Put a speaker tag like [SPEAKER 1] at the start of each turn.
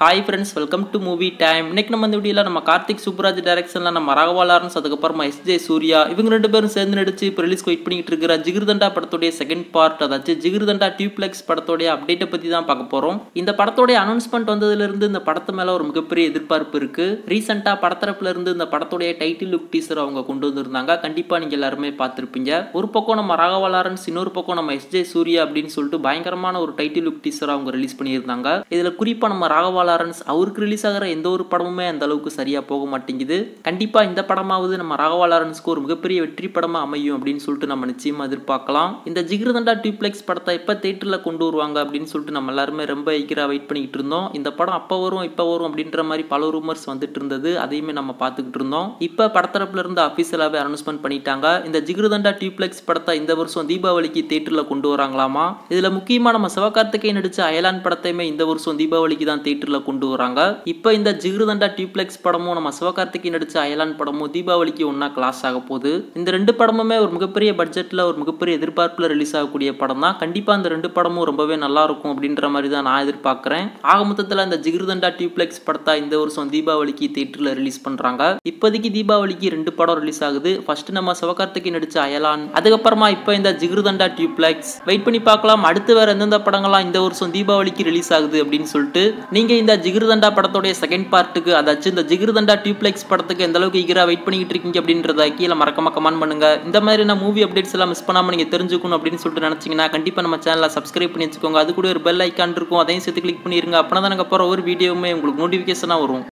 [SPEAKER 1] hi friends welcome to movie time இன்னைக்கு நம்ம இந்த வீடியோவில் நம்ம கார்த்திக் சூப்பராஜ் டைரக்ஷனில் நம்ம ராகவா லாரன்ஸ் அதுக்கப்புறமா எஸ் ஜே சூர்யா இவங்க ரெண்டு பேரும் சேர்ந்து நடிச்சு இப்போ ரிலீஸ் வெயிட் பண்ணிட்டு இருக்கிற ஜிகிர்தண்டா படத்துடைய செகண்ட் பார்ட் அதாச்சும் ஜிகிர்தண்டா டியூப்ளெக்ஸ் படத்தோடைய அப்டேட்டை பற்றி தான் பார்க்க போகிறோம் இந்த படத்தோடைய அனௌன்ஸ்மெண்ட் வந்ததுலேருந்து இந்த படத்து மேலே ஒரு மிகப்பெரிய எதிர்பார்ப்பு இருக்கு ரீசெண்டாக படத்தரப்புல இருந்து இந்த படத்துடைய டைட்டில் லுக் டீசர் அவங்க கொண்டு வந்திருந்தாங்க கண்டிப்பாக நீங்கள் எல்லாருமே பார்த்துருப்பீங்க ஒரு பக்கம் நம்ம ராகவா லாரன்ஸ் இன்னொரு பக்கம் நம்ம எஸ் ஜே சூர்யா அப்படின்னு சொல்லிட்டு பயங்கரமான ஒரு டைட்டில் லுக் டீசர் அவங்க ரிலீஸ் பண்ணியிருந்தாங்க இதில் குறிப்பாக நம்ம ராகவா லாரன்ஸ் அவருக்கு ரிலீஸ் ஆகிற எந்த ஒரு படமுமே அந்த அளவுக்கு சரியாக போக மாட்டேங்குது கண்டிப்பாக இந்த படமாவது நம்ம ராகவா லாரன்ஸ்க்கு ஒரு மிகப்பெரிய வெற்றி படமாக அமையும் அப்படின்னு சொல்லிட்டு நம்ம நிச்சயமாக எதிர்பார்க்கலாம் இந்த ஜிகிருதண்டா டியூப்ளெக்ஸ் படத்தை எப்போ தேட்டரில் கொண்டு வருவாங்க அப்படின்னு சொல்லிட்டு நம்ம எல்லாருமே ரொம்ப ஈகராக வெயிட் பண்ணிக்கிட்டு இருந்தோம் இந்த படம் அப்போ வரும் இப்போ வரும் அப்படின்ற மாதிரி பல ரூமர்ஸ் வந்துட்டு இருந்தது அதையுமே நம்ம பார்த்துக்கிட்டு இருந்தோம் இப்போ படத்தரப்புல இருந்து அஃபீஷியலாகவே அனௌன்ஸ்மெண்ட் பண்ணிட்டாங்க இந்த ஜிகிருதண்டா டியூப்ளெக்ஸ் படத்தை இந்த வருஷம் தீபாவளிக்கு தேட்டரில் கொண்டு வராங்களாமா இதில் முக்கியமாக நம்ம சிவகார்த்திகேயன் நடிச்ச அயலான் படத்தையுமே இந்த வருஷம் தீபாவளிக்கு தான் தேட்டரில் கொண்டு வராங்க இப்போ இந்த ஜிகிருதண்டா டியூப்ளெக்ஸ் படமும் நம்ம சிவகார்த்திகேயன் நடிச்ச அயலான் படமும் தீபாவளிக்கு ஒன்றா கிளாஸ் ஆக போகுது இந்த ரெண்டு படமுமே ஒரு மிகப்பெரிய பட்ஜெட்டில் ஒரு மிகப்பெரிய எதிர்பார்ப்பில் ரிலீஸ் ஆகக்கூடிய படம் தான் கண்டிப்பாக அந்த ரெண்டு படமும் ரொம்பவே நல்லா இருக்கும் அப்படின்ற மாதிரி தான் நான் எதிர்பார்க்குறேன் ஆக மொத்தத்தில் இந்த ஜிகிருதண்டா டியூப்ளெக்ஸ் படத்தை இந்த வருஷம் தீபாவளிக்கு தேட்டரில் ரிலீஸ் பண்ணுறாங்க இப்போதைக்கு தீபாவளிக்கு ரெண்டு படம் ரிலீஸ் ஆகுது ஃபர்ஸ்ட் நம்ம சிவகார்த்திகேயன் நடிச்ச அயலான் அதுக்கப்புறமா இப்போ இந்த ஜிகிருதண்டா டியூப்ளெக்ஸ் வெயிட் பண்ணி பார்க்கலாம் அடுத்து வேற எந்தெந்த படங்கள்லாம் இந்த வருஷம் தீபாவளிக்கு ரிலீஸ் ஆகுது அப்படின்னு சொல்லிட்டு நீங்க இந்த ஜிகிருதண்டா படத்தோடைய செகண்ட் பார்ட்டுக்கு அதாச்சும் இந்த ஜிகிருதண்டா டியூப்ளெக்ஸ் படத்துக்கு எந்த அளவுக்கு ஈகரா வெயிட் பண்ணிக்கிட்டு இருக்கீங்க அப்படின்றத கீழே மறக்காம கமெண்ட் பண்ணுங்க இந்த மாதிரி நான் மூவி அப்டேட்ஸ் எல்லாம் மிஸ் பண்ணாம நீங்க தெரிஞ்சுக்கணும் அப்படின்னு சொல்லிட்டு நினைச்சீங்கன்னா கண்டிப்பா நம்ம சேனலை சப்ஸ்கிரைப் பண்ணி வச்சுக்கோங்க அது கூட ஒரு பெல் ஐக்கான் இருக்கும் அதையும் சேர்த்து கிளிக் பண்ணிருங்க அப்படின்னா தான் எனக்கு போற ஒரு வீடியோவுமே உங்களுக்கு நோட்டிஃபிகேஷனா வரும்